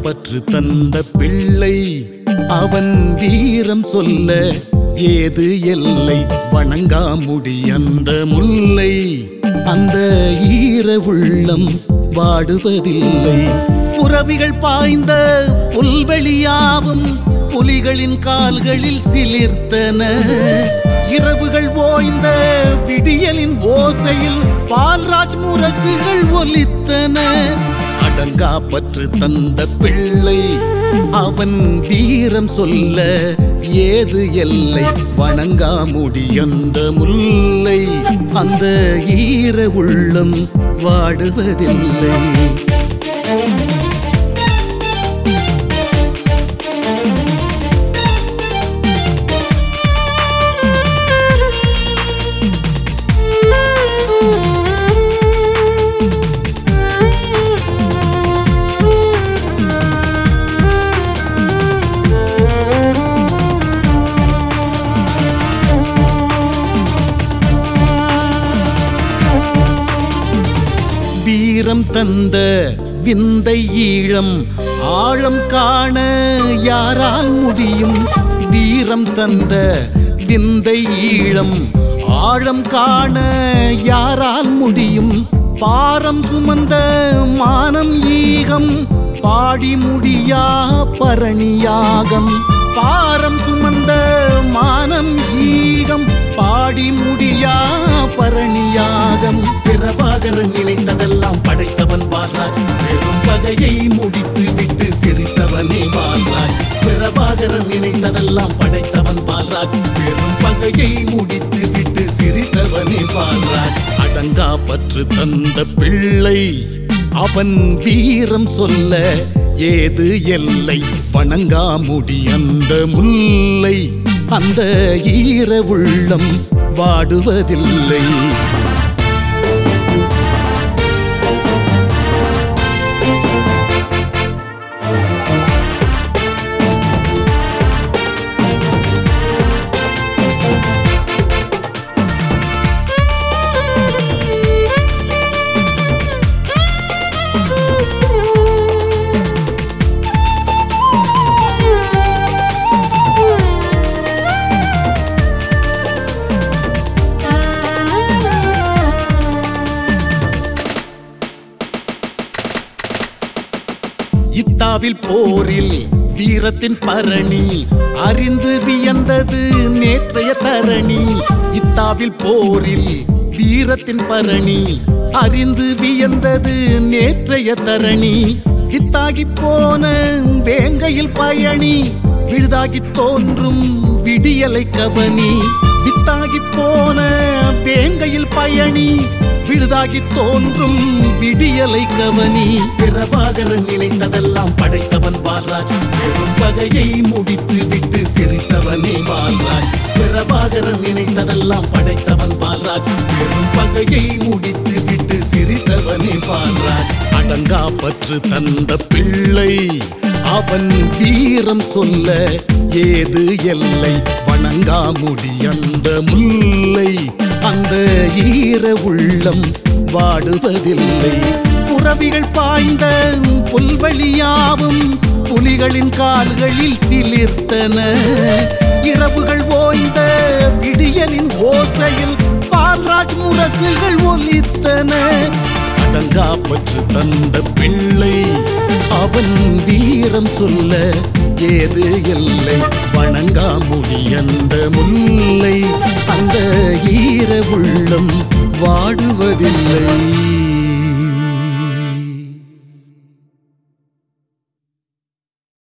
பற்று தந்த பிள்ளை அவன் வீரம் சொல்ல ஏது எல்லை வணங்கா முடி அந்த முல்லை அந்த ஈர உள்ளம் வாடுவதில்லை புறவிகள் பாய்ந்த புல்வெளியாவும் புலிகளின் கால்களில் சிலிர்த்தன இரவுகள் ஓய்ந்த விடியலின் ஓசையில் பால்ராஜ் முரசுகள் ஒலித்தன அடங்கா பற்று தந்த பிள்ளை அவன் வீரம் சொல்ல ஏது எல்லை வணங்கா முடியந்த முல்லை அந்த ஈர உள்ளம் வாடுவதில்லை வீரம் தந்த விந்தை ஈழம் ஆழம் காண யாரால் முடியும் வீரம் தந்த விந்தை ஈழம் ஆழம் காண யாரால் முடியும் பாரம் சுமந்த மானம் ஈகம் பாடி முடியா பரணியாகம் பாரம் சுமந்த மானம் ஈகம் பாடி முடியா பரணியாகம் பிரபாகரன் நினைத்ததெல்லாம் படைத்தவன் பால்ராஜ் பெரும் பகையை முடித்து விட்டு சிரித்தவனே பால்ராஜ் பிரபாகரன் நினைத்ததெல்லாம் படைத்தவன் பால்ராஜ் பெரும் பகையை முடித்து விட்டு சிரித்தவனே பால்ராஜ் அடங்கா பற்று தந்த பிள்ளை அவன் வீரம் சொல்ல ஏது எல்லை வணங்கா முடி அந்த முல்லை அந்த ஈர உள்ளம் வாடுவதில்லை இத்தாவில் போரில் வீரத்தின் பரணி அறிந்து வியந்தது நேற்றைய தரணி இத்தாவில் போரில் வீரத்தின் பரணி அறிந்து வியந்தது நேற்றைய தரணி வித்தாகி போன வேங்கையில் பயணி விழுதாகி தோன்றும் விடியலை கவனி வித்தாகி போன வேங்கையில் பயணி விழுதாகி தோன்றும் விடியலை கவனி பிரபாகரன் நினைத்ததெல்லாம் படைத்தவன் பால்ராஜ் பெரும் பகையை முடித்து விட்டு சிரித்தவனே பால்ராஜ் பிரபாகரன் நினைத்ததெல்லாம் படைத்தவன் பால்ராஜ் பெரும் பகையை முடித்து விட்டு சிரித்தவனே பால்ராஜ் அடங்கா பற்று தந்த பிள்ளை அவன் வீரம் சொல்ல ஏது எல்லை வணங்கா முடி அந்த முல்லை அந்த ஈர உள்ளம் வாடுவதில்லை புறவிகள் பாய்ந்த புல்வெளியாவும் புலிகளின் கால்களில் சிலிர்த்தன இரவுகள் ஓய்ந்த விடியலின் ஓசையில் பால்ராஜ் முரசுகள் ஒலித்தன அடங்கா பற்று தந்த பிள்ளை அவன் வீரம் சொல்ல ஏது எல்லை வணங்கா முடி அந்த முல்லை அந்த ஈர உள்ளம் வாடுவதில்லை